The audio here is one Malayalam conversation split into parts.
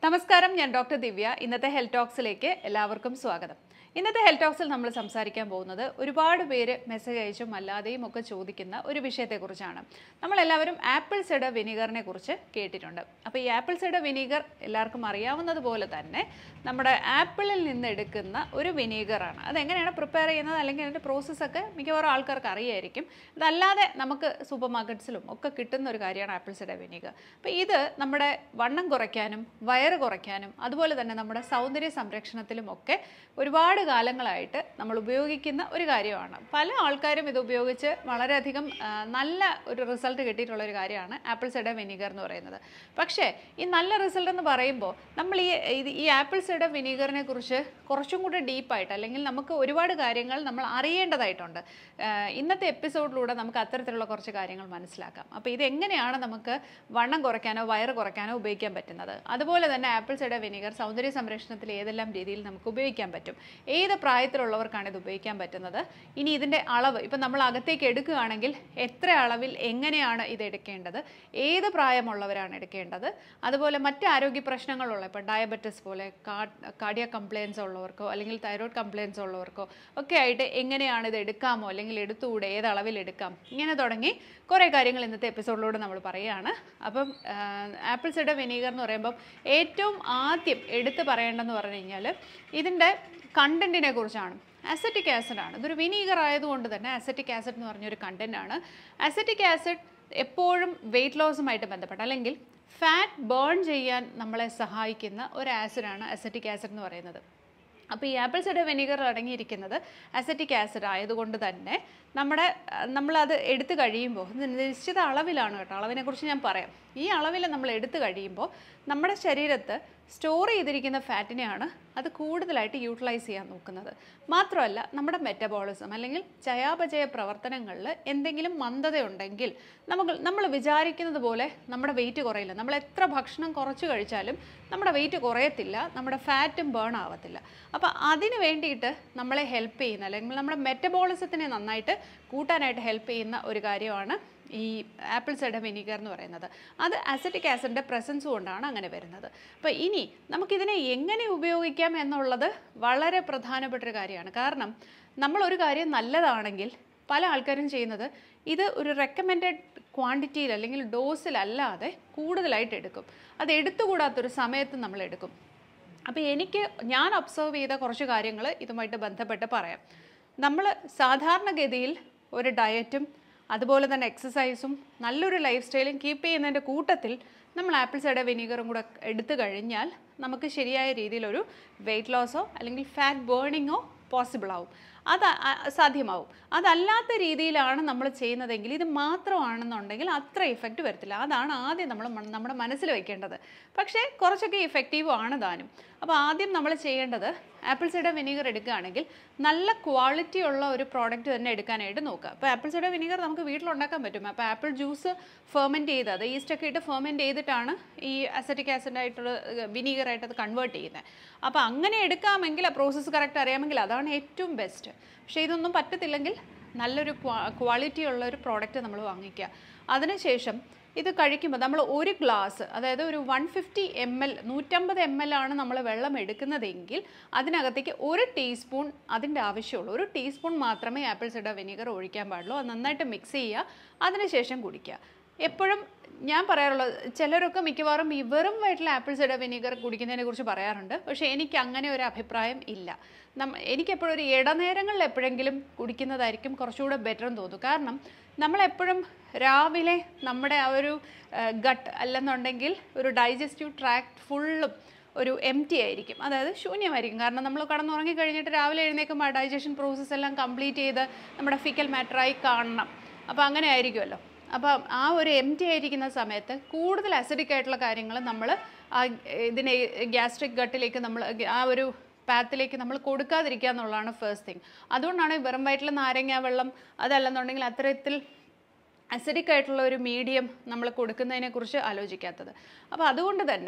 നമസ്കാരം ഞാൻ ഡോക്ടർ ദിവ്യ ഇന്നത്തെ ഹെൽത്ത് ടോക്സിലേക്ക് എല്ലാവർക്കും സ്വാഗതം ഇന്നത്തെ ഹെൽത്ത് ടോക്സിൽ നമ്മൾ സംസാരിക്കാൻ പോകുന്നത് ഒരുപാട് പേര് മെസ്സേജ് അയച്ചും അല്ലാതെയും ഒക്കെ ചോദിക്കുന്ന ഒരു വിഷയത്തെക്കുറിച്ചാണ് നമ്മളെല്ലാവരും ആപ്പിൾ സിഡർ വിനീഗറിനെ കുറിച്ച് കേട്ടിട്ടുണ്ട് അപ്പോൾ ഈ ആപ്പിൾ സിഡർ വിനീഗർ എല്ലാവർക്കും അറിയാവുന്നതുപോലെ തന്നെ നമ്മുടെ ആപ്പിളിൽ നിന്ന് എടുക്കുന്ന ഒരു വിനീഗറാണ് അതെങ്ങനെയാണ് പ്രിപ്പയർ ചെയ്യുന്നത് അല്ലെങ്കിൽ അതിൻ്റെ പ്രോസസ്സൊക്കെ മിക്കവാറും ആൾക്കാർക്ക് അറിയായിരിക്കും അതല്ലാതെ നമുക്ക് സൂപ്പർ മാർക്കറ്റ്സിലും ഒക്കെ കിട്ടുന്ന ഒരു കാര്യമാണ് ആപ്പിൾ സിഡർ വിനീഗർ അപ്പോൾ ഇത് നമ്മുടെ വണ്ണം കുറയ്ക്കാനും വയറ് കുറയ്ക്കാനും അതുപോലെ തന്നെ നമ്മുടെ സൗന്ദര്യ സംരക്ഷണത്തിലും ഒക്കെ ഒരുപാട് കാലങ്ങളായിട്ട് നമ്മൾ ഉപയോഗിക്കുന്ന ഒരു കാര്യമാണ് പല ആൾക്കാരും ഇത് ഉപയോഗിച്ച് വളരെയധികം ആ, നല്ല ഒരു റിസൾട്ട് കിട്ടിയിട്ടുള്ള ഒരു കാര്യമാണ് ആപ്പിൾ സിഡർ വിനീഗർ എന്ന് പറയുന്നത് പക്ഷേ ഈ നല്ല റിസൾട്ട് എന്ന് പറയുമ്പോൾ നമ്മൾ ഈ ഇത് ഈ ആപ്പിൾ സിഡർ വിനീഗറിനെ കുറിച്ച് കുറച്ചും കൂടി ഡീപ്പായിട്ട് അല്ലെങ്കിൽ നമുക്ക് ഒരുപാട് കാര്യങ്ങൾ നമ്മൾ അറിയേണ്ടതായിട്ടുണ്ട് ആ, ഇന്നത്തെ എപ്പിസോഡിലൂടെ നമുക്ക് അത്തരത്തിലുള്ള കുറച്ച് കാര്യങ്ങൾ മനസ്സിലാക്കാം അപ്പോൾ ഇത് എങ്ങനെയാണ് നമുക്ക് വണ്ണം കുറയ്ക്കാനോ വയറ് കുറയ്ക്കാനോ ഉപയോഗിക്കാൻ പറ്റുന്നത് അതുപോലെ തന്നെ ആപ്പിൾ സിഡർ വിനീഗർ സൗന്ദര്യ സംരക്ഷണത്തിൽ ഏതെല്ലാം രീതിയിൽ നമുക്ക് ഉപയോഗിക്കാൻ പറ്റും ഏത് പ്രായത്തിലുള്ളവർക്കാണ് ഇത് ഉപയോഗിക്കാൻ പറ്റുന്നത് ഇനി ഇതിൻ്റെ അളവ് ഇപ്പം നമ്മൾ അകത്തേക്ക് എടുക്കുകയാണെങ്കിൽ എത്ര അളവിൽ എങ്ങനെയാണ് ഇത് എടുക്കേണ്ടത് ഏത് പ്രായമുള്ളവരാണ് എടുക്കേണ്ടത് അതുപോലെ മറ്റ് ആരോഗ്യ പ്രശ്നങ്ങളുള്ള ഇപ്പം ഡയബറ്റിസ് പോലെ കാർഡിയ കംപ്ലയിൻസ് ഉള്ളവർക്കോ അല്ലെങ്കിൽ തൈറോയ്ഡ് കംപ്ലയിൻസ് ഉള്ളവർക്കോ ഒക്കെ ആയിട്ട് എങ്ങനെയാണ് ഇത് എടുക്കാമോ അല്ലെങ്കിൽ എടുത്തുകൂടെ ഏത് അളവിൽ എടുക്കാം ഇങ്ങനെ തുടങ്ങി കുറേ കാര്യങ്ങൾ ഇന്നത്തെ എപ്പിസോഡിലൂടെ നമ്മൾ പറയുകയാണ് അപ്പം ആപ്പിൾ സിഡർ വിനീഗർ എന്ന് പറയുമ്പം ഏറ്റവും ആദ്യം എടുത്ത് പറയേണ്ടതെന്ന് പറഞ്ഞു കഴിഞ്ഞാൽ ഇതിൻ്റെ കണ്ടൻറ്റിനെ കുറിച്ചാണ് അസറ്റിക് ആസിഡ് ആണ് ഇതൊരു വിനീഗർ ആയതുകൊണ്ട് തന്നെ അസറ്റിക് ആസിഡ് എന്ന് പറഞ്ഞൊരു കണ്ടൻ്റ് ആണ് അസറ്റിക് ആസിഡ് എപ്പോഴും വെയിറ്റ് ലോസുമായിട്ട് ബന്ധപ്പെട്ട് അല്ലെങ്കിൽ ഫാറ്റ് ബേൺ ചെയ്യാൻ നമ്മളെ സഹായിക്കുന്ന ഒരു ആസിഡാണ് അസറ്റിക് ആസിഡ് എന്ന് പറയുന്നത് അപ്പോൾ ഈ ആപ്പിൾ സിഡർ വിനീഗർ അടങ്ങിയിരിക്കുന്നത് അസറ്റിക് ആസിഡ് ആയതുകൊണ്ട് തന്നെ നമ്മുടെ അഹ് നമ്മളത് എടുത്തു കഴിയുമ്പോൾ ഇത് നിശ്ചിത അളവിലാണ് കേട്ടോ അളവിനെക്കുറിച്ച് ഞാൻ പറയാം ഈ അളവിൽ നമ്മൾ എടുത്തു കഴിയുമ്പോൾ നമ്മുടെ ശരീരത്ത് സ്റ്റോർ ചെയ്തിരിക്കുന്ന ഫാറ്റിനെയാണ് അത് കൂടുതലായിട്ട് യൂട്ടിലൈസ് ചെയ്യാൻ നോക്കുന്നത് മാത്രമല്ല നമ്മുടെ മെറ്റബോളിസം അല്ലെങ്കിൽ ചയാപചയ പ്രവർത്തനങ്ങളിൽ എന്തെങ്കിലും മന്ദതയുണ്ടെങ്കിൽ നമുക്ക് നമ്മൾ വിചാരിക്കുന്നത് പോലെ നമ്മുടെ വെയിറ്റ് കുറയില്ല നമ്മൾ എത്ര ഭക്ഷണം കുറച്ച് കഴിച്ചാലും നമ്മുടെ വെയിറ്റ് കുറയത്തില്ല നമ്മുടെ ഫാറ്റും ബേൺ ആവത്തില്ല അപ്പോൾ അതിന് വേണ്ടിയിട്ട് നമ്മളെ ഹെൽപ്പ് ചെയ്യുന്ന അല്ലെങ്കിൽ നമ്മുടെ മെറ്റബോളിസത്തിനെ നന്നായിട്ട് കൂട്ടാനായിട്ട് ഹെൽപ്പ് ചെയ്യുന്ന ഒരു കാര്യമാണ് ഈ ആപ്പിൾ സൈഡർ വിനീഗർ എന്ന് പറയുന്നത് അത് അസറ്റിക് ആസിഡിൻ്റെ പ്രസൻസ് കൊണ്ടാണ് അങ്ങനെ വരുന്നത് അപ്പോൾ ഇനി നമുക്കിതിനെ എങ്ങനെ ഉപയോഗിക്കാം എന്നുള്ളത് വളരെ പ്രധാനപ്പെട്ട ഒരു കാര്യമാണ് കാരണം നമ്മളൊരു കാര്യം നല്ലതാണെങ്കിൽ പല ആൾക്കാരും ചെയ്യുന്നത് ഇത് ഒരു റെക്കമെൻഡഡ് ക്വാണ്ടിറ്റിയിൽ അല്ലെങ്കിൽ ഡോസിലല്ലാതെ കൂടുതലായിട്ട് എടുക്കും അത് എടുത്തുകൂടാത്തൊരു സമയത്ത് നമ്മൾ എടുക്കും അപ്പോൾ എനിക്ക് ഞാൻ ഒബ്സർവ് ചെയ്ത കുറച്ച് കാര്യങ്ങൾ ഇതുമായിട്ട് ബന്ധപ്പെട്ട് പറയാം നമ്മൾ സാധാരണഗതിയിൽ ഒരു ഡയറ്റും അതുപോലെ തന്നെ എക്സസൈസും നല്ലൊരു ലൈഫ് സ്റ്റൈലും കീപ്പ് ചെയ്യുന്നതിൻ്റെ കൂട്ടത്തിൽ നമ്മൾ ആപ്പിൾ സൈഡർ വിനീഗറും കൂടെ എടുത്തു കഴിഞ്ഞാൽ നമുക്ക് ശരിയായ രീതിയിലൊരു വെയിറ്റ് ലോസോ അല്ലെങ്കിൽ ഫാറ്റ് ബേണിങ്ങോ പോസിബിൾ ആവും അത് അ- സാധ്യമാവും അതല്ലാത്ത രീതിയിലാണ് നമ്മൾ ചെയ്യുന്നതെങ്കിൽ ഇത് മാത്രമാണെന്നുണ്ടെങ്കിൽ അത്ര ഇഫക്റ്റ് വരത്തില്ല അതാണ് ആദ്യം നമ്മൾ മ- നമ്മുടെ മനസ്സിൽ വെക്കേണ്ടത് പക്ഷേ കുറച്ചൊക്കെ ഇഫക്റ്റീവ് ആണ് താനും അപ്പോൾ ആദ്യം നമ്മൾ ചെയ്യേണ്ടത് ആപ്പിൾ സൈഡർ വിനീഗർ എടുക്കുകയാണെങ്കിൽ നല്ല ക്വാളിറ്റി ഉള്ള ഒരു പ്രോഡക്റ്റ് തന്നെ എടുക്കാനായിട്ട് നോക്കുക അപ്പോൾ ആപ്പിൾ സൈഡർ വിനീഗർ നമുക്ക് വീട്ടിലുണ്ടാക്കാൻ പറ്റും അപ്പോൾ ആപ്പിൾ ജ്യൂസ് ഫെർമെൻറ്റ് ചെയ്ത് അത് ഈസ്റ്റൊക്കെ ഇട്ട് ഫെർമെൻറ്റ് ചെയ്തിട്ടാണ് ഈ അസറ്റിക് ആസിഡ് ആയിട്ടുള്ള വിനീഗറായിട്ട് അത് കൺവേർട്ട് ചെയ്യുന്നത് അപ്പോൾ അങ്ങനെ എടുക്കാമെങ്കിൽ ആ പ്രോസസ്സ് കറക്റ്റ് അറിയാമെങ്കിൽ അതാണ് ഏറ്റവും ബെസ്റ്റ് പക്ഷേ ഇതൊന്നും പറ്റത്തില്ലെങ്കിൽ നല്ലൊരു ക്വാളിറ്റി ഉള്ള ഒരു പ്രോഡക്റ്റ് നമ്മൾ വാങ്ങിക്കുക അതിനുശേഷം ഇത് കഴിക്കുമ്പോൾ നമ്മൾ ഒരു ഗ്ലാസ് അതായത് ഒരു വൺ ഫിഫ്റ്റി എം എൽ നൂറ്റമ്പത് എം എൽ ആണ് നമ്മൾ വെള്ളം എടുക്കുന്നതെങ്കിൽ അതിനകത്തേക്ക് ഒരു ടീസ്പൂൺ അതിൻ്റെ ആവശ്യമുള്ളൂ ഒരു ടീസ്പൂൺ മാത്രമേ ആപ്പിൾ സിഡർ വിനീഗർ ഒഴിക്കാൻ പാടുള്ളൂ അത് നന്നായിട്ട് മിക്സ് ചെയ്യുക അതിനുശേഷം കുടിക്കുക എപ്പോഴും ഞാൻ പറയാറുള്ളത് ചിലരൊക്കെ മിക്കവാറും ഈ വെറും വയറ്റിൽ ആപ്പിൾ സിഡർ വിനീഗർ കുടിക്കുന്നതിനെ കുറിച്ച് പറയാറുണ്ട് പക്ഷേ എനിക്ക് അങ്ങനെ ഒരു അഭിപ്രായം ഇല്ല നമ്മ എനിക്കെപ്പോഴും ഒരു ഇടനേരങ്ങളിൽ എപ്പോഴെങ്കിലും കുടിക്കുന്നതായിരിക്കും കുറച്ചുകൂടെ ബെറ്റർ എന്ന് തോന്നുന്നു കാരണം നമ്മളെപ്പോഴും രാവിലെ നമ്മുടെ ആ ഒരു ഗട്ട് അല്ലെന്നുണ്ടെങ്കിൽ ഒരു ഡൈജസ്റ്റീവ് ട്രാക്ട് ഫുള്ളും ഒരു എം ടി ആയിരിക്കും അതായത് ശൂന്യമായിരിക്കും കാരണം നമ്മൾ കടന്നുറങ്ങി കഴിഞ്ഞിട്ട് രാവിലെ എഴുന്നേൽക്കുമ്പോൾ ആ ഡൈജഷൻ പ്രോസസ്സ് എല്ലാം കംപ്ലീറ്റ് ചെയ്ത് നമ്മുടെ ഫിക്കൽ മാറ്ററായി കാണണം അപ്പോൾ അങ്ങനെ ആയിരിക്കുമല്ലോ അപ്പം ആ ഒരു എം ടി ആയിരിക്കുന്ന സമയത്ത് കൂടുതൽ അസിഡിക് ആയിട്ടുള്ള കാര്യങ്ങൾ നമ്മൾ ആ ഇതിനെ ഗ്യാസ്ട്രിക് ഗട്ടിലേക്ക് നമ്മൾ ആ ഒരു പാത്തിലേക്ക് നമ്മൾ കൊടുക്കാതിരിക്കുക എന്നുള്ളതാണ് ഫസ്റ്റ് തിങ് അതുകൊണ്ടാണ് ഈ വെറും വയറ്റിൽ നാരങ്ങ വെള്ളം അതല്ലെന്നുണ്ടെങ്കിൽ അത്തരത്തിൽ അസിഡിക് ആയിട്ടുള്ള ഒരു മീഡിയം നമ്മൾ കൊടുക്കുന്നതിനെ കുറിച്ച് ആലോചിക്കാത്തത് അപ്പോൾ അതുകൊണ്ട് തന്നെ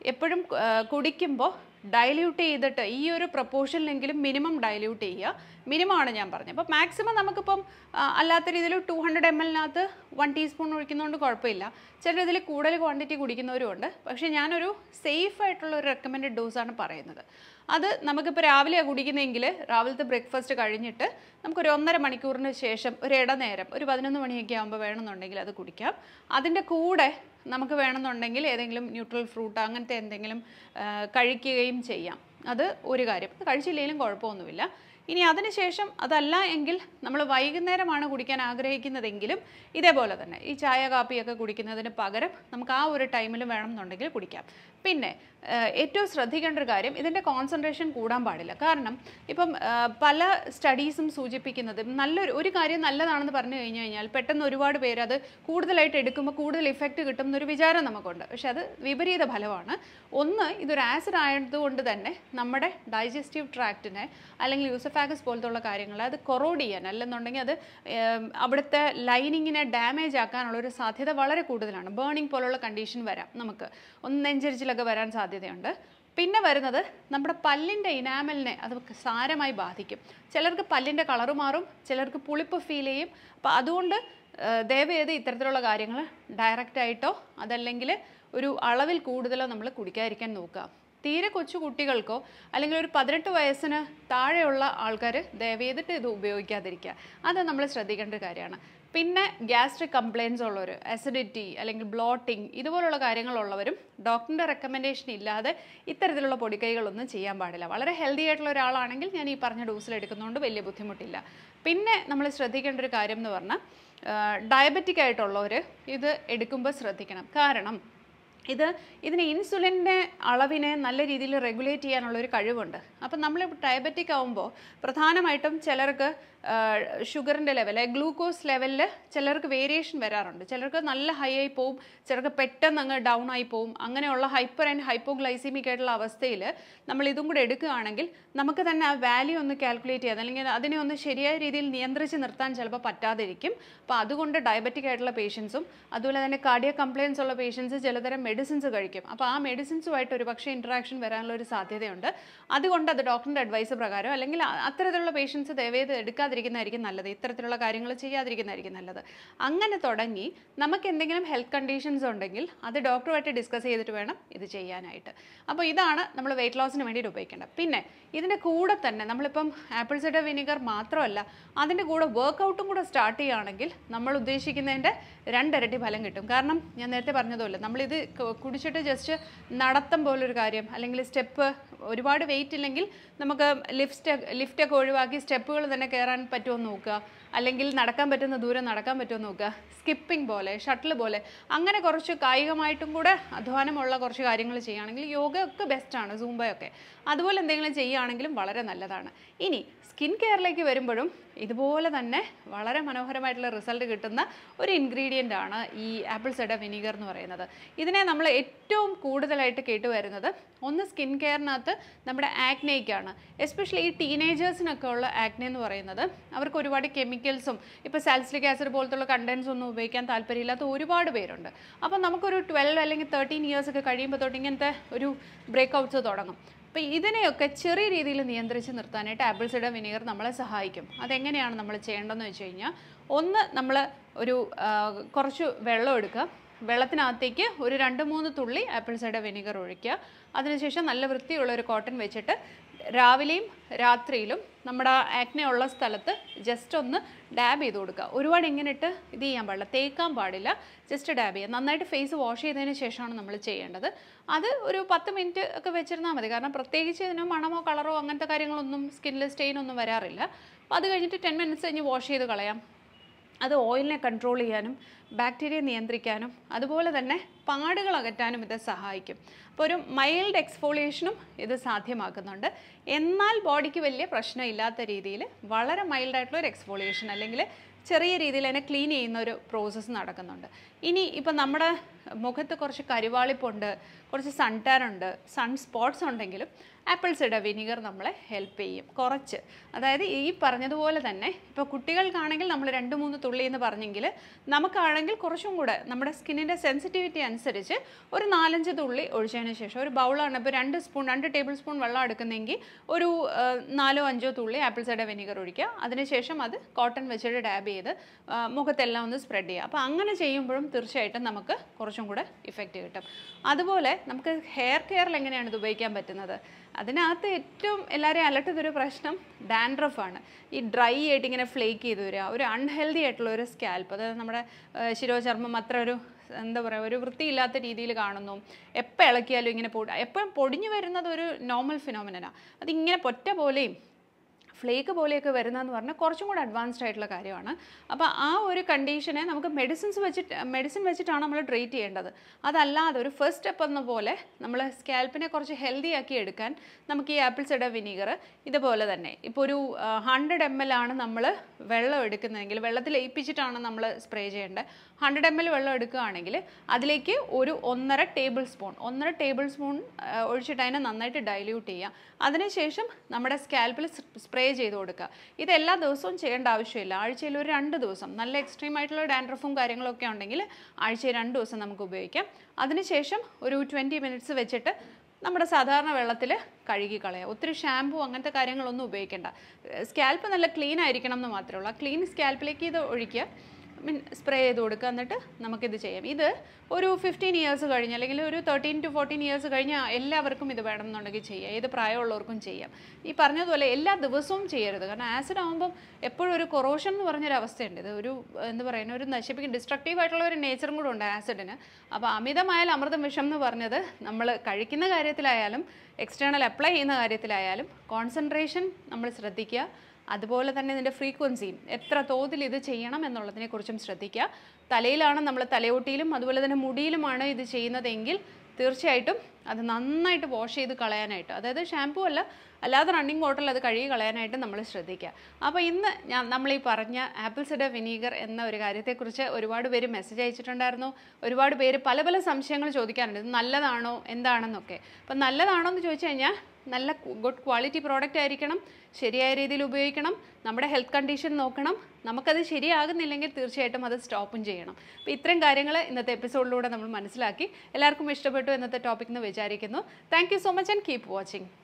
എപ്പോഴും കുടിക്കുമ്പോൾ ഡൈല്യൂട്ട് ചെയ്തിട്ട് ഈ ഒരു പ്രപ്പോർഷനിലെങ്കിലും മിനിമം ഡൈല്യൂട്ട് ചെയ്യുക മിനിമം ആണ് ഞാൻ പറഞ്ഞത് അപ്പോൾ മാക്സിമം നമുക്കിപ്പം ആ, അല്ലാത്ത രീതിയിൽ ടു ഹൺഡ്രഡ് എം എല്ലിനകത്ത് വൺ ടീസ്പൂൺ ഒഴിക്കുന്നതുകൊണ്ട് കുഴപ്പമില്ല ചിലർ ഇതിൽ കൂടുതൽ ക്വാണ്ടിറ്റി കുടിക്കുന്നവരുമുണ്ട് പക്ഷേ ഞാനൊരു സേഫ് ആയിട്ടുള്ള ഒരു റെക്കമെൻഡഡ് ഡോസാണ് പറയുന്നത് അത് നമുക്കിപ്പോൾ രാവിലെയാണ് കുടിക്കുന്നതെങ്കിൽ രാവിലത്തെ ബ്രേക്ക്ഫാസ്റ്റ് കഴിഞ്ഞിട്ട് നമുക്കൊരു ഒന്നര മണിക്കൂറിന് ശേഷം ഒരു ഇടനേരം ഒരു പതിനൊന്ന് മണിയൊക്കെ ആകുമ്പോൾ വേണമെന്നുണ്ടെങ്കിൽ അത് കുടിക്കാം അതിൻ്റെ കൂടെ നമുക്ക് വേണമെന്നുണ്ടെങ്കിൽ ഏതെങ്കിലും ന്യൂട്രൽ ഫ്രൂട്ട് അങ്ങനത്തെ എന്തെങ്കിലും ആ, കഴിക്കുകയും ചെയ്യാം അത് ഒരു കാര്യം ഇത് കഴിച്ചില്ലെങ്കിലും കുഴപ്പമൊന്നുമില്ല ഇനി അതിനുശേഷം അതല്ല എങ്കിൽ നമ്മൾ വൈകുന്നേരമാണ് കുടിക്കാൻ ആഗ്രഹിക്കുന്നതെങ്കിലും ഇതേപോലെ തന്നെ ഈ ചായ കാപ്പിയൊക്കെ കുടിക്കുന്നതിന് പകരം നമുക്ക് ആ ഒരു ടൈമിൽ വേണമെന്നുണ്ടെങ്കിൽ കുടിക്കാം പിന്നെ ആ, ഏറ്റവും ശ്രദ്ധിക്കേണ്ട ഒരു കാര്യം ഇതിൻ്റെ കോൺസെൻട്രേഷൻ കൂടാൻ പാടില്ല കാരണം ഇപ്പം ആ, പല സ്റ്റഡീസും സൂചിപ്പിക്കുന്നത് നല്ലൊരു ഒരു കാര്യം നല്ലതാണെന്ന് പറഞ്ഞു കഴിഞ്ഞു കഴിഞ്ഞാൽ പെട്ടെന്ന് ഒരുപാട് പേര് അത് കൂടുതലായിട്ട് എടുക്കുമ്പോൾ കൂടുതൽ ഇഫക്റ്റ് കിട്ടും എന്നൊരു വിചാരം നമുക്കുണ്ട് പക്ഷെ അത് വിപരീത ഫലമാണ് ഒന്ന് ഇതൊരു ആസിഡ് ആയതുകൊണ്ട് തന്നെ നമ്മുടെ ഡൈജസ്റ്റീവ് ട്രാക്റ്റിനെ അല്ലെങ്കിൽ യൂസഫാഗസ് പോലത്തെ ഉള്ള കാര്യങ്ങളെ അത് കൊറോഡ് ചെയ്യാൻ അല്ലെന്നുണ്ടെങ്കിൽ അത് ഏം, അവിടുത്തെ ലൈനിങ്ങിനെ ഡാമേജ് ആക്കാനുള്ള ഒരു സാധ്യത വളരെ കൂടുതലാണ് ബേണിംഗ് പോലുള്ള കണ്ടീഷൻ വരാം നമുക്ക് ഒന്ന് നെഞ്ചരിച്ചിലൊക്കെ വരാൻ സാധ്യതയുണ്ട് പിന്നെ വരുന്നത് നമ്മുടെ പല്ലിൻ്റെ ഇനാമലിനെ അത് സാരമായി ബാധിക്കും ചിലർക്ക് പല്ലിൻ്റെ കളറ് മാറും ചിലർക്ക് പുളിപ്പ് ഫീൽ ചെയ്യും അപ്പോൾ അതുകൊണ്ട് ഏഹ്, ദയവ് ചെയ്ത് ഇത്തരത്തിലുള്ള കാര്യങ്ങൾ ഡയറക്റ്റായിട്ടോ അതല്ലെങ്കിൽ ഒരു അളവിൽ കൂടുതലോ നമ്മൾ കുടിക്കാതിരിക്കാൻ നോക്കുക തീരെ കൊച്ചു കുട്ടികൾക്കോ അല്ലെങ്കിൽ ഒരു പതിനെട്ട് വയസ്സിന് താഴെയുള്ള ആൾക്കാർ ദയവ് ചെയ്തിട്ട് ഇത് ഉപയോഗിക്കാതിരിക്കുക അത് നമ്മൾ ശ്രദ്ധിക്കേണ്ട ഒരു കാര്യമാണ് പിന്നെ ഗ്യാസ്ട്രിക് കംപ്ലയിൻസ് ഉള്ളവർ അസിഡിറ്റി അല്ലെങ്കിൽ ബ്ലോട്ടിങ് ഇതുപോലുള്ള കാര്യങ്ങളുള്ളവരും ഡോക്ടറിൻ്റെ റെക്കമെൻഡേഷൻ ഇല്ലാതെ ഇത്തരത്തിലുള്ള പൊടിക്കൈകളൊന്നും ചെയ്യാൻ പാടില്ല വളരെ ഹെൽത്തി ആയിട്ടുള്ള ഒരാളാണെങ്കിൽ ഞാൻ ഈ പറഞ്ഞ ഡോസിൽ എടുക്കുന്നതുകൊണ്ട് വലിയ ബുദ്ധിമുട്ടില്ല പിന്നെ നമ്മൾ ശ്രദ്ധിക്കേണ്ട ഒരു കാര്യം എന്ന് പറഞ്ഞാൽ ഡയബറ്റിക് ആയിട്ടുള്ളവർ ഇത് എടുക്കുമ്പോൾ ശ്രദ്ധിക്കണം കാരണം ഇത് ഇതിന് ഇൻസുലിൻ്റെ അളവിനെ നല്ല രീതിയിൽ റെഗുലേറ്റ് ചെയ്യാനുള്ള ഒരു കഴിവുണ്ട് അപ്പം നമ്മൾ ഡയബറ്റിക് ആവുമ്പോൾ പ്രധാനമായിട്ടും ചിലർക്ക് ഷുഗറിൻ്റെ ലെവൽ ഗ്ലൂക്കോസ് ലെവലിൽ ചിലർക്ക് വേരിയേഷൻ വരാറുണ്ട് ചിലർക്ക് നല്ല ഹൈ ആയി പോവും ചിലർക്ക് പെട്ടെന്ന് അങ്ങ് ഡൗൺ ആയി പോവും അങ്ങനെയുള്ള ഹൈപ്പർ ആൻഡ് ഹൈപ്പോഗ്ലൈസീമിക് ആയിട്ടുള്ള അവസ്ഥയിൽ നമ്മൾ ഇതും കൂടെ എടുക്കുകയാണെങ്കിൽ നമുക്ക് തന്നെ ആ വാല്യൂ ഒന്ന് കാൽക്കുലേറ്റ് ചെയ്യാൻ അല്ലെങ്കിൽ അതിനെ ഒന്ന് ശരിയായ രീതിയിൽ നിയന്ത്രിച്ച് നിർത്താൻ ചിലപ്പോൾ പറ്റാതിരിക്കും അപ്പോൾ അതുകൊണ്ട് ഡയബറ്റിക് ആയിട്ടുള്ള പേഷ്യൻസും അതുപോലെ തന്നെ കാർഡിയ കംപ്ലയിൻസ് ഉള്ള പേഷ്യൻസ് ചിലതരം മെഡിസിൻസ് കഴിക്കും അപ്പോൾ ആ മെഡിസിൻസുമായിട്ട് ഒരു പക്ഷേ ഇൻട്രാക്ഷൻ വരാനുള്ള ഒരു സാധ്യതയുണ്ട് അതുകൊണ്ട് അത് ഡോക്ടറിൻ്റെ അഡ്വൈസ് പ്രകാരം അല്ലെങ്കിൽ അ- അത്തരത്തിലുള്ള പേഷ്യൻസ് ദയവേത് എടുക്കാതിരിക്കുന്നതായിരിക്കും നല്ലത് ഇത്തരത്തിലുള്ള കാര്യങ്ങൾ ചെയ്യാതിരിക്കുന്നതായിരിക്കും നല്ലത് അങ്ങനെ തുടങ്ങി നമുക്ക് എന്തെങ്കിലും ഹെൽത്ത് കണ്ടീഷൻസ് ഉണ്ടെങ്കിൽ അത് ഡോക്ടറുമായിട്ട് ഡിസ്കസ് ചെയ്തിട്ട് വേണം ഇത് ചെയ്യാനായിട്ട് അപ്പോൾ ഇതാണ് നമ്മൾ വെയിറ്റ് ലോസിന് വേണ്ടിയിട്ട് ഉപയോഗിക്കേണ്ടത് പിന്നെ ഇതിൻ്റെ കൂടെ തന്നെ നമ്മളിപ്പം ആപ്പിൾ സൈഡർ വിനിഗർ മാത്രമല്ല അതിൻ്റെ കൂടെ വർക്കൗട്ടും കൂടെ സ്റ്റാർട്ട് ചെയ്യുകയാണെങ്കിൽ നമ്മൾ ഉദ്ദേശിക്കുന്നതിൻ്റെ രണ്ടിരട്ടി ഫലം കിട്ടും കാരണം ഞാൻ നേരത്തെ പറഞ്ഞതുപോലെ നമ്മളിത് ക- കുടിച്ചിട്ട് ജസ്റ്റ് നടത്തം പോലൊരു കാര്യം അല്ലെങ്കിൽ സ്റ്റെപ്പ് ഒരുപാട് വെയിറ്റ് ഇല്ലെങ്കിൽ നമുക്ക് ലിഫ്റ്റ് ലിഫ്റ്റൊക്കെ ഒഴിവാക്കി സ്റ്റെപ്പുകൾ തന്നെ കയറാൻ പറ്റുമോ എന്ന് നോക്കുക അല്ലെങ്കിൽ നടക്കാൻ പറ്റുന്ന ദൂരം നടക്കാൻ പറ്റുമോ എന്ന് നോക്കുക സ്കിപ്പിംഗ് പോലെ ഷട്ടിൽ പോലെ അങ്ങനെ കുറച്ച് കായികമായിട്ടും കൂടെ അധ്വാനമുള്ള കുറച്ച് കാര്യങ്ങൾ ചെയ്യുകയാണെങ്കിൽ യോഗ ഒക്കെ ബെസ്റ്റാണ് സൂംബയൊക്കെ അതുപോലെ എന്തെങ്കിലും ചെയ്യുകയാണെങ്കിലും വളരെ നല്ലതാണ് ഇനി സ്കിൻ കെയറിലേക്ക് വരുമ്പോഴും ഇതുപോലെ തന്നെ വളരെ മനോഹരമായിട്ടുള്ള റിസൾട്ട് കിട്ടുന്ന ഒരു ഇൻഗ്രീഡിയൻ്റ് ആണ് ഈ ആപ്പിൾ സൈഡർ വിനീഗർ എന്ന് പറയുന്നത് ഇതിനെ നമ്മൾ ഏറ്റവും കൂടുതലായിട്ട് കേട്ടുവരുന്നത് ഒന്ന് സ്കിൻ കെയറിനകത്ത് നമ്മുടെ ആക്നേക്കാണ് എസ്പെഷ്യലി ഈ ടീനേജേഴ്സിനൊക്കെ ഉള്ള ആക്നെ എന്ന് പറയുന്നത് അവർക്ക് ഒരുപാട് കെമിക്കൽസും ഇപ്പോൾ സാൽസിലിക് ആസിഡ് പോലത്തുള്ള കണ്ടൻസ് ഒന്നും ഉപയോഗിക്കാൻ താല്പര്യമില്ലാത്ത ഒരുപാട് പേരുണ്ട് അപ്പോൾ നമുക്കൊരു ട്വൽവ് അല്ലെങ്കിൽ തേർട്ടീൻ ഇയേഴ്സ് ഒക്കെ കഴിയുമ്പോൾ തൊട്ട് ഇങ്ങനത്തെ ഒരു ബ്രേക്ക്ഔട്ട്സ് തുടങ്ങും അപ്പോൾ ഇതിനെയൊക്കെ ചെറിയ രീതിയിൽ നിയന്ത്രിച്ച് നിർത്താനായിട്ട് ആപ്പിൾ സൈഡർ വിനീഗർ നമ്മളെ സഹായിക്കും അതെങ്ങനെയാണ് നമ്മൾ ചെയ്യേണ്ടതെന്ന് വെച്ച് കഴിഞ്ഞാൽ ഒന്ന് നമ്മൾ ഒരു ആ, കുറച്ച് വെള്ളം എടുക്കുക വെള്ളത്തിനകത്തേക്ക് ഒരു രണ്ട് മൂന്ന് തുള്ളി ആപ്പിൾ സൈഡർ വിനീഗർ ഒഴിക്കുക അതിനുശേഷം നല്ല വൃത്തിയുള്ള ഒരു കോട്ടൺ വെച്ചിട്ട് രാവിലെയും രാത്രിയിലും നമ്മുടെ ആക്നെ ഉള്ള സ്ഥലത്ത് ജസ്റ്റ് ഒന്ന് ഡാബ് ചെയ്ത് കൊടുക്കുക ഒരുപാട് ഇങ്ങനെ ഇട്ട് ഇത് ചെയ്യാൻ പാടില്ല തേക്കാൻ പാടില്ല ജസ്റ്റ് ഡാബ് ചെയ്യുക നന്നായിട്ട് ഫേസ് വാഷ് ചെയ്തതിന് ശേഷമാണ് നമ്മൾ ചെയ്യേണ്ടത് അത് ഒരു പത്ത് മിനിറ്റ് ഒക്കെ വെച്ചിരുന്നാൽ മതി കാരണം പ്രത്യേകിച്ച് ഇതിന് മണമോ കളറോ അങ്ങനത്തെ കാര്യങ്ങളൊന്നും സ്കിന്നിൽ സ്റ്റെയിൻ ഒന്നും വരാറില്ല അപ്പോൾ അത് കഴിഞ്ഞിട്ട് ടെൻ മിനിറ്റ്സ് കഴിഞ്ഞ് വാഷ് ചെയ്ത് കളയാം അത് ഓയിലിനെ കൺട്രോൾ ചെയ്യാനും ബാക്ടീരിയ നിയന്ത്രിക്കാനും അതുപോലെ തന്നെ പാടുകൾ അകറ്റാനും ഇത് സഹായിക്കും അപ്പോൾ ഒരു മൈൽഡ് എക്സ്ഫോളിയേഷനും ഇത് സാധ്യമാക്കുന്നുണ്ട് എന്നാൽ ബോഡിക്ക് വലിയ പ്രശ്നമില്ലാത്ത രീതിയിൽ വളരെ മൈൽഡായിട്ടുള്ള ഒരു എക്സ്ഫോളിയേഷൻ അല്ലെങ്കിൽ ചെറിയ രീതിയിൽ അതിനെ ക്ലീൻ ചെയ്യുന്ന ഒരു പ്രോസസ്സ് നടക്കുന്നുണ്ട് ഇനി ഇപ്പം നമ്മുടെ മുഖത്ത് കുറച്ച് കരിവാളിപ്പുണ്ട് കുറച്ച് സൺ ടാൻ ഉണ്ട് സൺ സ്പോട്ട്സ് ഉണ്ടെങ്കിലും ആപ്പിൾ സിഡർ വിനീഗർ നമ്മളെ ഹെൽപ്പ് ചെയ്യും കുറച്ച് അതായത് ഈ പറഞ്ഞതുപോലെ തന്നെ ഇപ്പോൾ കുട്ടികൾക്കാണെങ്കിൽ നമ്മൾ രണ്ട് മൂന്ന് തുള്ളി എന്ന് പറഞ്ഞെങ്കിൽ നമുക്കാണെങ്കിൽ കുറച്ചും കൂടെ നമ്മുടെ സ്കിന്നിൻ്റെ സെൻസിറ്റിവിറ്റി അനുസരിച്ച് ഒരു നാലഞ്ച് തുള്ളി ഒഴിച്ചതിന് ശേഷം ഒരു ബൗളാണ് ഇപ്പോൾ രണ്ട് സ്പൂൺ രണ്ട് ടേബിൾ സ്പൂൺ വെള്ളം എടുക്കുന്നെങ്കിൽ ഒരു ആ, നാലോ അഞ്ചോ തുള്ളി ആപ്പിൾ സൈഡർ വിനീഗർ ഒഴിക്കുക അതിനുശേഷം അത് കോട്ടൺ വെച്ചിട്ട് ഡാബ് ചെയ്ത് ആ, മുഖത്തെല്ലാം ഒന്ന് സ്പ്രെഡ് ചെയ്യുക അപ്പോൾ അങ്ങനെ ചെയ്യുമ്പോഴും തീർച്ചയായിട്ടും നമുക്ക് കുറച്ചും കൂടെ ഇഫക്റ്റ് കിട്ടും അതുപോലെ നമുക്ക് ഹെയർ കെയറിൽ എങ്ങനെയാണ് ഇത് ഉപയോഗിക്കാൻ പറ്റുന്നത് അതിനകത്ത് ഏറ്റവും എല്ലാവരെയും അലട്ടുന്നൊരു പ്രശ്നം ഡാൻഡ്രഫാണ് ഈ ഡ്രൈ ആയിട്ട് ഇങ്ങനെ ഫ്ലേക്ക് ചെയ്ത് വരിക ഒരു അൺഹെൽത്തി ആയിട്ടുള്ള ഒരു സ്കാൽപ്പ് അതായത് നമ്മുടെ ആ, ശിരോചർമ്മം അത്ര ഒരു എന്താ പറയുക ഒരു വൃത്തിയില്ലാത്ത രീതിയിൽ കാണുന്നു എപ്പോൾ ഇളക്കിയാലും ഇങ്ങനെ പൊടി എപ്പോഴും പൊടിഞ്ഞു വരുന്നത് ഒരു നോർമൽ ഫിനോമിനനാണ് അതിങ്ങനെ പൊറ്റ പോലെയും ഫ്ലേക്ക് പോലെയൊക്കെ വരുന്നതെന്ന് പറഞ്ഞാൽ കുറച്ചും കൂടെ അഡ്വാൻസ്ഡ് ആയിട്ടുള്ള കാര്യമാണ് അപ്പോൾ ആ ഒരു കണ്ടീഷനെ നമുക്ക് മെഡിസിൻസ് വെച്ചിട്ട് മെഡിസിൻ വെച്ചിട്ടാണ് നമ്മൾ ട്രീറ്റ് ചെയ്യേണ്ടത് അതല്ലാതെ ഒരു ഫസ്റ്റ് സ്റ്റെപ്പ് എന്ന പോലെ നമ്മൾ സ്കാൽപ്പിനെ കുറച്ച് ഹെൽത്തി ആക്കി എടുക്കാൻ നമുക്ക് ഈ ആപ്പിൾ സിഡർ വിനീഗർ ഇതുപോലെ തന്നെ ഇപ്പോൾ ഒരു ഹൺഡ്രഡ് എം എൽ ആണ് നമ്മൾ വെള്ളം എടുക്കുന്നതെങ്കിൽ വെള്ളത്തിൽ ലയിപ്പിച്ചിട്ടാണ് നമ്മൾ സ്പ്രേ ചെയ്യേണ്ടത് ഹൺഡ്രഡ് എം എൽ വെള്ളം എടുക്കുകയാണെങ്കിൽ അതിലേക്ക് ഒരു ഒന്നര ടേബിൾ സ്പൂൺ ഒന്നര ടേബിൾ സ്പൂൺ ഒഴിച്ചിട്ട് അതിനെ നന്നായിട്ട് ഡൈല്യൂട്ട് ചെയ്യുക അതിനുശേഷം നമ്മുടെ സ്കാൽപ്പിൽ സ്പ്രേ ചെയ്ത് കൊടുക്കുക ഇത് എല്ലാ ദിവസവും ചെയ്യേണ്ട ആവശ്യമില്ല ആഴ്ചയിൽ ഒരു രണ്ട് ദിവസം നല്ല എക്സ്ട്രീം ആയിട്ടുള്ള ഡാൻഡ്രഫും കാര്യങ്ങളൊക്കെ ഉണ്ടെങ്കിൽ ആഴ്ചയിൽ രണ്ട് ദിവസം നമുക്ക് ഉപയോഗിക്കാം അതിനുശേഷം ഒരു ട്വൻറ്റി മിനിറ്റ്സ് വെച്ചിട്ട് നമ്മുടെ സാധാരണ വെള്ളത്തിൽ കഴുകി കളയുക ഒത്തിരി ഷാമ്പു അങ്ങനത്തെ കാര്യങ്ങളൊന്നും ഉപയോഗിക്കേണ്ട സ്കാൽപ്പ് നല്ല ക്ലീൻ ആയിരിക്കണം എന്ന് മാത്രമേ ഉള്ളൂ ആ ക്ലീൻ സ്കാൽപ്പിലേക്ക് ഇത് ഒഴിക്കുക മീൻ സ്പ്രേ ചെയ്ത് കൊടുക്കുക എന്നിട്ട് നമുക്കിത് ചെയ്യാം ഇത് ഒരു ഫിഫ്റ്റീൻ ഇയേഴ്സ് കഴിഞ്ഞ് അല്ലെങ്കിൽ ഒരു തേർട്ടീൻ ടു ഫോർട്ടീൻ ഇയേഴ്സ് കഴിഞ്ഞ് എല്ലാവർക്കും ഇത് വേണമെന്നുണ്ടെങ്കിൽ ചെയ്യാം ഏത് പ്രായമുള്ളവർക്കും ചെയ്യാം ഈ പറഞ്ഞതുപോലെ എല്ലാ ദിവസവും ചെയ്യരുത് കാരണം ആസിഡ് ആകുമ്പം എപ്പോഴും ഒരു കൊറോഷൻ എന്ന് പറഞ്ഞൊരു അവസ്ഥയുണ്ട് ഇത് ഒരു എന്താ പറയുക ഒരു നശിപ്പിക്കും ഡിസ്ട്രക്റ്റീവ് ആയിട്ടുള്ള ഒരു നേച്ചറും കൂടെ ഉണ്ട് ആസിഡിന് അപ്പോൾ അമിതമായാൽ അമൃതം വിഷം എന്ന് പറഞ്ഞത് നമ്മൾ കഴിക്കുന്ന കാര്യത്തിലായാലും എക്സ്റ്റേണൽ അപ്ലൈ ചെയ്യുന്ന കാര്യത്തിലായാലും കോൺസെൻട്രേഷൻ നമ്മൾ ശ്രദ്ധിക്കുക അതുപോലെ തന്നെ ഇതിൻ്റെ ഫ്രീക്വൻസിയും എത്ര തോതിൽ ഇത് ചെയ്യണം എന്നുള്ളതിനെ കുറിച്ചും ശ്രദ്ധിക്കുക തലയിലാണ് നമ്മൾ തലയോട്ടിയിലും അതുപോലെ തന്നെ മുടിയിലുമാണ് ഇത് ചെയ്യുന്നതെങ്കിൽ തീർച്ചയായിട്ടും അത് നന്നായിട്ട് വാഷ് ചെയ്ത് കളയാനായിട്ട് അതായത് ഷാമ്പൂ അല്ല അല്ലാതെ റണ്ണിങ് വാട്ടറിൽ അത് കഴുകി കളയാനായിട്ട് നമ്മൾ ശ്രദ്ധിക്കുക അപ്പോൾ ഇന്ന് ഞാൻ നമ്മൾ ഈ പറഞ്ഞ ആപ്പിൾ സിഡർ വിനീഗർ എന്ന ഒരു കാര്യത്തെക്കുറിച്ച് ഒരുപാട് പേര് മെസ്സേജ് അയച്ചിട്ടുണ്ടായിരുന്നു ഒരുപാട് പേര് പല പല സംശയങ്ങൾ ചോദിക്കാറുണ്ട് ഇത് നല്ലതാണോ എന്താണെന്നൊക്കെ അപ്പം നല്ലതാണോ എന്ന് ചോദിച്ചു കഴിഞ്ഞാൽ നല്ല ഗുഡ് ക്വാളിറ്റി പ്രോഡക്റ്റ് ആയിരിക്കണം ശരിയായ രീതിയിൽ ഉപയോഗിക്കണം നമ്മുടെ ഹെൽത്ത് കണ്ടീഷൻ നോക്കണം നമുക്കത് ശരിയാകുന്നില്ലെങ്കിൽ തീർച്ചയായിട്ടും അത് സ്റ്റോപ്പും ചെയ്യണം അപ്പോൾ ഇത്രയും കാര്യങ്ങൾ ഇന്നത്തെ എപ്പിസോഡിലൂടെ നമ്മൾ മനസ്സിലാക്കി എല്ലാവർക്കും ഇഷ്ടപ്പെട്ടു എന്നത്തെ ടോപ്പിക് എന്ന് വിചാരിക്കുന്നു thank you so much and keep watching